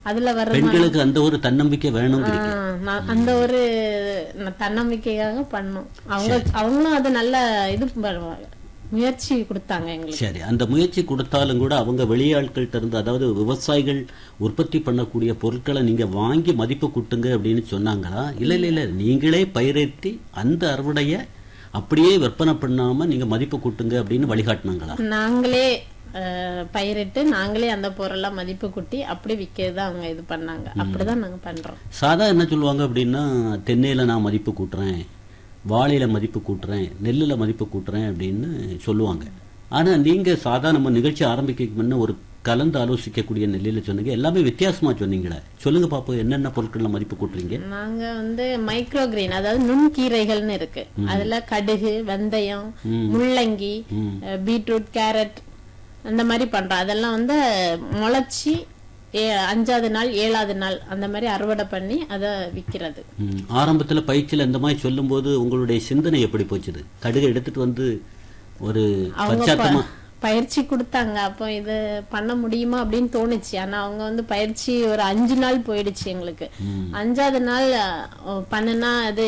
அதுல வர பெண்களுக்கு அந்த ஒரு தன்னம்பிக்கை வேணுங்கிறீங்க ஆஹ் நான் அந்த ஒரு ந- தன்னம்பிக்கையாக பண்ணோம் அவங்க அவங்களும் அது நல்ல இது பண்ணுவாங்க முயற்சி கொடுத்தாங்க எங்களுக்கு சரி அந்த முயற்சி கொடுத்தாலும் கூட அவங்க வெளியாட்கள்ட்ட இருந்து அதாவது விவசாயிகள் உற்பத்தி பண்ணக்கூடிய பொருட்களை நீங்க வாங்கி மதிப்பு கூட்டுங்க அப்படின்னு சொன்னாங்களா இல்ல இல்ல இல்ல நீங்களே பயிரேற்றி அந்த அறுவடைய அப்படியே விற்பனை பண்ணாம நீங்க மதிப்பு கூட்டுங்க அப்படின்னு வழிகாட்டினாங்களா நாங்களே அஹ், பயிரிட்டு நாங்களே அந்த பொருளை மதிப்பு கூட்டி அப்படி விற்கிறது அவங்க இது பண்ணாங்க அப்படிதான் நாங்க பண்றோம் சாதா என்ன சொல்லுவாங்க அப்படின்னா தென்னையில நான் மதிப்பு கூட்டுறேன் வாழையில மதிப்பு கூட்டுறேன் நெல்லுல மதிப்பு கூட்டுறேன் அப்படின்னு சொல்லுவாங்க ஆனா நீங்க சாதா நம்ம நிகழ்ச்சி ஆரம்பிக்க முன்ன ஒரு கலந்து ஆலோசிக்கக்கூடிய நெல்லில சொன்னீங்க எல்லாமே வித்தியாசமா சொன்னீங்களே சொல்லுங்க பாப்போம் என்னென்ன பொருட்கள்ல மதிப்பு கூட்டுறீங்க நாங்க வந்து மைக்ரோ கிரீன் அதாவது நுண்கீரைகள்னு இருக்கு அதுல கடுகு வெந்தயம் முள்ளங்கி ம். அஹ், பீட்ரூட் கேரட் அந்த மாதிரி பண்றோம் அதெல்லாம் வந்து முளைச்சி ஏ- அஞ்சாவது நாள் ஏழாவது நாள் அந்த மாதிரி அறுவடை பண்ணி அதை விக்கிறது ம், ஆரம்பத்துல பயிற்சியில இந்த மாதிரி சொல்லும்போது உங்களுடைய சிந்தனை எப்படி போச்சுது கடுகு எடுத்துட்டு வந்து ஒரு அவங்க பச்சாத்தமா ப- பயிற்சி கொடுத்தாங்க அப்போ இது பண்ண முடியுமா அப்படின்னு தோணுச்சு ஆனா அவங்க வந்து பயிற்சி ஒரு அஞ்சு நாள் போயிடுச்சு எங்களுக்கு அஞ்சாவது நாள் அஹ், பண்ணுனா அது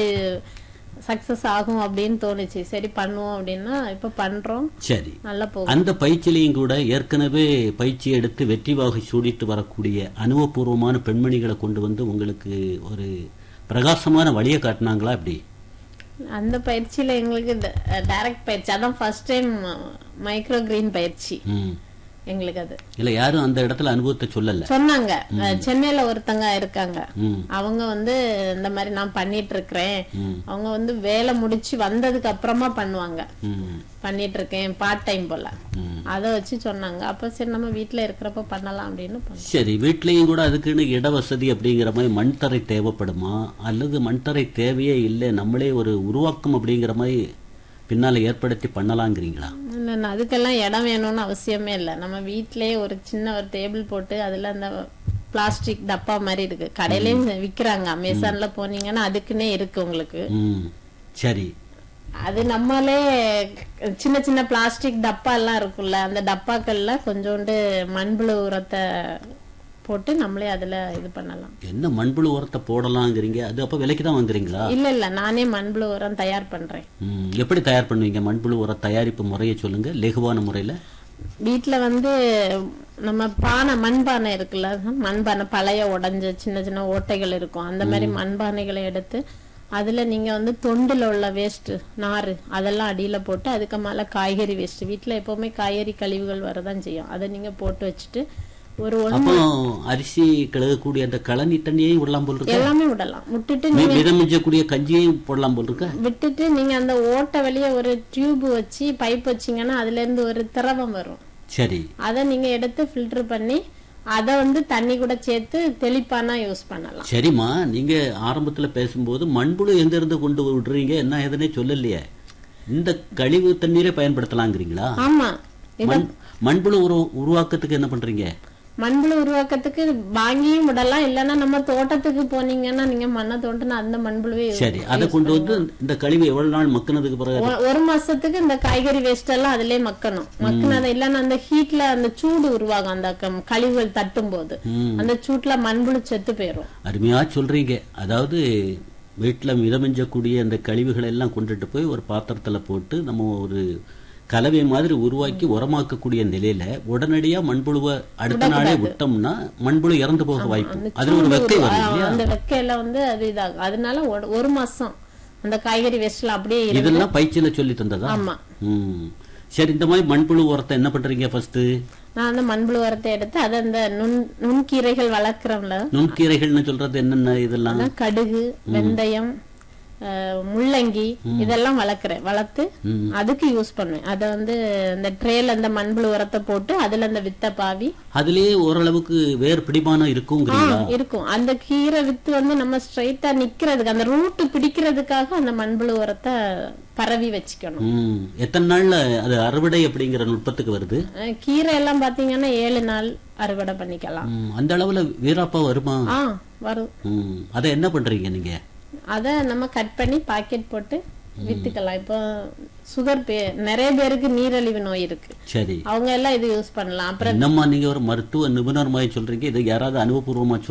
சக்சஸ் ஆகும் அப்படின்னு தோணுச்சு சரி பண்ணுவோம் அப்படின்னா இப்ப பண்றோம் சரி நல்லா போகும் அந்த பயிற்சியிலையும் கூட ஏற்கனவே பயிற்சி எடுத்து வெற்றி வாகை சூடிட்டு வரக்கூடிய அனுபவபூர்வமான பெண்மணிகளை கொண்டு வந்து உங்களுக்கு ஒரு பிரகாசமான வழியை காட்டினாங்களா அப்படி அந்த பயிற்சியில எங்களுக்கு டைரக்ட் பயிற்சி அதான் ஃபர்ஸ்ட் டைம் மைக்ரோ கிரீன் பயிற்சி ம். எங்களுக்கு அது இல்ல யாரும் அந்த இடத்துல அனுபவத்தை சொல்லல சொன்னாங்க அஹ், சென்னையில ஒருத்தங்க இருக்காங்க ம். அவங்க வந்து இந்த மாதிரி நான் பண்ணிட்டு இருக்கிறேன் ம். அவங்க வந்து வேலை முடிச்சு வந்ததுக்கு அப்புறமா பண்ணுவாங்க ம். பண்ணிட்டு இருக்கேன் பார்ட் டைம் போல ம். அத வச்சு சொன்னாங்க அப்ப சரி நம்ம வீட்ல இருக்கிறப்ப பண்ணலாம் அப்படின்னு பண்ணோம் சரி வீட்லயும் கூட அதுக்குன்னு இட வசதி அப்படிங்கிற மாதிரி மண் தரை தேவைப்படுமா அல்லது மண் தரை தேவையே இல்லை நம்மளே ஒரு உருவாக்கம் அப்படிங்கிற மாதிரி பின்னால ஏற்படுத்தி பண்ணலாங்கிறீங்களா இல்ல, இல்ல, அதுக்கெல்லாம் இடம் வேணும்னு அவசியமே இல்லை நம்ம வீட்லயே ஒரு சின்ன ஒரு டேபிள் போட்டு அதுல அந்த பிளாஸ்டிக் டப்பா மாதிரி இருக்கு கடையிலயும் விக்கிறாங்க அமேசான்ல போனீங்கன்னா அதுக்குன்னே இருக்கு உங்களுக்கு ம் சரி அது நம்மளே சின்ன சின்ன பிளாஸ்டிக் டப்பா எல்லாம் இருக்குல்ல அந்த டப்பாக்கள்ல கொஞ்சோண்டு மண்புழு உரத்தை போட்டு நம்மளே அதுல இது பண்ணலாம் என்ன மண்புழு உரத்தை போடலாங்கிறீங்க அது அப்ப விலைக்கு தான் வாங்குறீங்களா இல்ல இல்ல நானே மண்புழு உரம் தயார் பண்றேன் ம், எப்படி தயார் பண்ணுவீங்க மண்புழு உர தயாரிப்பு முறையை சொல்லுங்க லெகுவான முறையில வீட்ல வந்து நம்ம பானை மண்பானை இருக்குல்ல மண்பானை பழைய உடைஞ்ச சின்ன சின்ன ஓட்டைகள் இருக்கும் அந்த மாதிரி மண்பானைகளை எடுத்து அதுல நீங்க வந்து தொண்டுல உள்ள வேஸ்ட் நாறு அதெல்லாம் அடியில போட்டு அதுக்கு மேல காய்கறி வேஸ்ட் வீட்ல எப்பவுமே காய்கறி கழிவுகள் வரதான் செய்யும் அதை நீங்க போட்டு வச்சுட்டு ஒரு ஒன் அப்போ அரிசி கழுகக்கூடிய அந்த கழனி தண்ணியையும் விடலாம் போல் இருக்க எல்லாமே விடலாம் விட்டுட்டு மி- மிதமிஞ்சக்கூடிய கஞ்சியையும் போடலாம் போல் இருக்க விட்டுட்டு நீங்க அந்த ஓட்டை வழியா ஒரு டியூப் வச்சு பைப் வச்சீங்கன்னா அதுல இருந்து ஒரு திரவம் வரும் சரி அதை நீங்க எடுத்து ஃபில்டர் பண்ணி அதை வந்து தண்ணி கூட சேர்த்து தெளிப்பானா யூஸ் பண்ணலாம் சரிம்மா நீங்க ஆரம்பத்துல பேசும்போது மண்புழு எங்க இருந்து கொண்டு விடுறீங்க என்ன ஏதுன்னே சொல்லலையே இந்த கழிவு தண்ணீரை பயன்படுத்தலாங்கிறீங்களா ஆமா இது மண் மண்புழு உரு உருவாக்கத்துக்கு என்ன பண்றீங்க மண்புழு உருவாக்கத்துக்கு வாங்கியும் விடலாம் இல்லைன்னா நம்ம தோட்டத்துக்கு போனீங்கன்னா நீங்க மண்ணை தோண்டினா அந்த மண்புழுவே சரி அதை கொண்டு வந்து இந்த கழிவு எவ்வளவு நாள் மக்குனதுக்கு பிறகு ஒ- ஒரு மாசத்துக்கு இந்த காய்கறி வேஸ்ட் எல்லாம் அதுலயே மக்கணும் மக்குனது இல்லைன்னா அந்த ஹீட்ல அந்த சூடு உருவாகும் அந்த கம்- கழிவுகள் தட்டும் போது ம். அந்த சூட்ல மண்புழு செத்து போயிரும் அருமையா சொல்றீங்க அதாவது வீட்டுல மிதமிஞ்சக்கூடிய அந்த கழிவுகளை எல்லாம் கொண்டுட்டு போய் ஒரு பாத்திரத்துல போட்டு நம்ம ஒரு கலவை மாதிரி உருவாக்கி உரமாக்கக்கூடிய நிலையில உடனடியா மண்புழுவை அடுத்த நாளே விட்டோம்னா மண்புழு இறந்து போக வாய்ப்பு அதுல ஒரு வெக்கை வரும் இல்லையா அந்த வெக்கையில வந்து அது இதாகும் அதனால ஒரு- ஒரு மாசம் அந்த காய்கறி வேஸ்ட்ல அப்படியே இருக்கு இதெல்லாம் பயிற்சியில சொல்லி தந்ததா ஆமா ம் சரி இந்த மாதிரி மண்புழு உரத்தை என்ன பண்றீங்க ஃபர்ஸ்ட் நான் அந்த மண்புழு உரத்தை எடுத்து அதை அந்த நுண் நுண்கீரைகள் வளர்க்குறோம்ல நுண்கீரைகள்னு சொல்றது என்னென்ன இதெல்லாம் அதான் கடுகு வெந்தயம் அஹ், முள்ளங்கி இதெல்லாம் வளர்க்குறேன் வளர்த்து ம். அதுக்கு யூஸ் பண்ணுவேன் அதை வந்து இந்த ட்ரேல அந்த மண்புழு உரத்தை போட்டு அதுல அந்த வித்தை பாவி அதுலயே ஓரளவுக்கு வேர் பிடிமானம் இருக்குங்கிறீங்களா இருக்கும் அந்த கீரை வித்து வந்து நம்ம ஸ்ட்ரைட்டா நிக்கிறதுக்கு அந்த ரூட் பிடிக்கிறதுக்காக அந்த மண்புழு உரத்தை பரவி வச்சுக்கணும் ம் எத்தனை நாள்ல அது அறுவடை அப்படிங்கிற நுட்பத்துக்கு வருது அஹ், கீரை எல்லாம் பாத்தீங்கன்னா ஏழு நாள் அறுவடை பண்ணிக்கலாம் ம், அந்த அளவுல வீராப்பா வருமா ஆ வரும் ம் அதை என்ன பண்றீங்க நீங்க அதை நம்ம கட் பண்ணி பாக்கெட் போட்டு வித்துக்கலாம் இப்போ சுகர் பே நிறைய பேருக்கு நீரிழிவு நோய் இருக்கு சரி அவங்க எல்லாம் இது யூஸ் பண்ணலாம் அப்புறம் என்னம்மா நீங்க ஒரு மருத்துவ நிபுணர் மாதிரி சொல்றீங்க இது யாராவது அனுபவபூர்வமா